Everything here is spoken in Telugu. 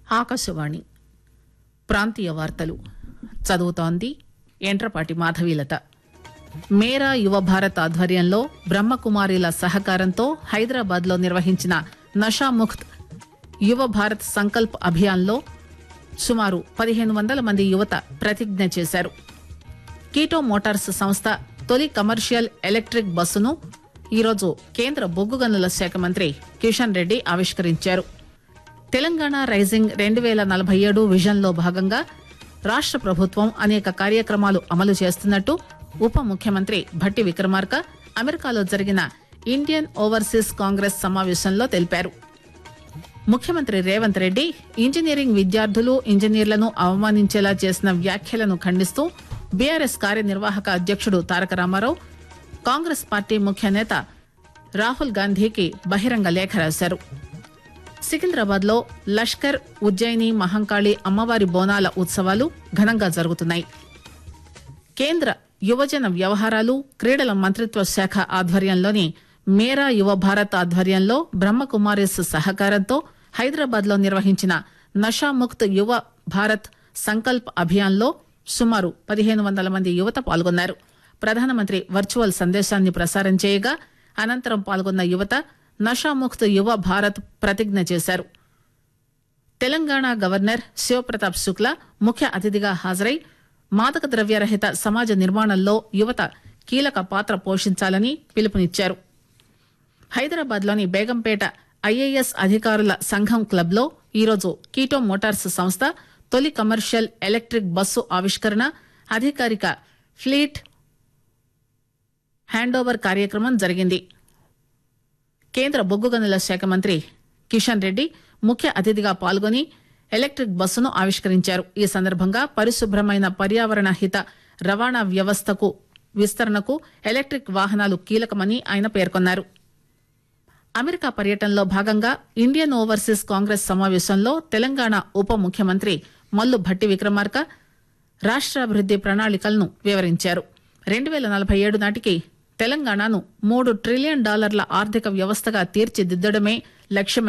ఆకాశవాణి ప్రాంతీయ వార్తలు చదువుతోంది ఎంట్రపాటి మాధవీలత మేరా యువ భారత్ ఆధ్వర్యంలో బ్రహ్మకుమారిల సహకారంతో హైదరాబాద్ లో నిర్వహించిన నషాముక్త్ యువ భారత్ సంకల్ప్ అభియాన్లో సుమారు పదిహేను వందల మంది యువత ప్రతిజ్ఞ చేశారు కీటో మోటార్స్ సంస్థ తొలి కమర్షియల్ ఎలక్ట్రిక్ బస్సును ఈరోజు కేంద్ర బొగ్గు గనుల శాఖ మంత్రి కిషన్ రెడ్డి ఆవిష్కరించారు తెలంగాణ రైజింగ్ రెండు వేల నలభై ఏడు విజన్లో భాగంగా రాష్ట ప్రభుత్వం అనేక కార్యక్రమాలు అమలు చేస్తున్నట్టు ఉప ముఖ్యమంత్రి భట్టి విక్రమార్క అమెరికాలో జరిగిన ఇండియన్ ఓవర్సీస్ కాంగ్రెస్ సమావేశంలో తెలిపారు ముఖ్యమంత్రి రేవంత్ రెడ్డి ఇంజనీరింగ్ విద్యార్థులు ఇంజనీర్లను అవమానించేలా చేసిన వ్యాఖ్యలను ఖండిస్తూ బీఆర్ఎస్ కార్యనిర్వాహక అధ్యక్షుడు తారక రామారావు కాంగ్రెస్ పార్టీ ముఖ్య నేత రాహుల్ గాంధీకి బహిరంగ లేఖ రాశారు సికింద్రాబాద్ లో లష్కర్ ఉజ్జయిని మహంకాళి అమ్మవారి బోనాల ఉత్సవాలు ఘనంగా జరుగుతున్నాయి కేంద్ర యువజన వ్యవహారాలు క్రీడల మంత్రిత్వ శాఖ ఆధ్వర్యంలోని మేరా యువ భారత్ ఆధ్వర్యంలో బ్రహ్మకుమారిస్ సహకారంతో హైదరాబాద్ లో నిర్వహించిన నషాముక్త్ యువ భారత్ సంకల్ప్ అభియాన్లో సుమారు పదిహేను వందల మంది యువత పాల్గొన్నారు ప్రధానమంత్రి వర్చువల్ సందేశాన్ని ప్రసారం చేయగా అనంతరం పాల్గొన్న యువత నషాముక్త్ యువ భారత్ ప్రతిజ్ఞ చేశారు తెలంగాణ గవర్నర్ శివప్రతాప్ శుక్లా ముఖ్య అతిథిగా హాజరై మాదక ద్రవ్యరహిత సమాజ నిర్మాణంలో యువత కీలక పాత్ర పోషించాలని పిలుపునిచ్చారు హైదరాబాద్ లోని బేగంపేట ఐఏఎస్ అధికారుల సంఘం క్లబ్ లో ఈరోజు కీటో మోటార్స్ సంస్థ తొలి కమర్షియల్ ఎలక్ట్రిక్ బస్సు ఆవిష్కరణ అధికారిక ఫ్లీట్ హ్యాండోవర్ కార్యక్రమం జరిగింది కేంద్ర బొగ్గు గనుల శాఖ మంత్రి కిషన్ రెడ్డి ముఖ్య అతిథిగా పాల్గొని ఎలక్ట్రిక్ బస్సును ఆవిష్కరించారు ఈ సందర్భంగా పరిశుభ్రమైన పర్యావరణ హిత రవాణా వ్యవస్థకు విస్తరణకు ఎలక్ట్రిక్ వాహనాలు కీలకమని ఆయన పేర్కొన్నారు అమెరికా పర్యటనలో భాగంగా ఇండియన్ ఓవర్సీస్ కాంగ్రెస్ సమావేశంలో తెలంగాణ ఉప ముఖ్యమంత్రి మల్లు భట్టి విక్రమార్క రాష్ట్రాభివృద్ది ప్రణాళికలను వివరించారు రెండు వేల నలభై ఏడు నాటికి తెలంగాణను మూడు ట్రిలియన్ డాలర్ల ఆర్థిక వ్యవస్థగా తీర్చిదిద్దడమే లక్ష్యమని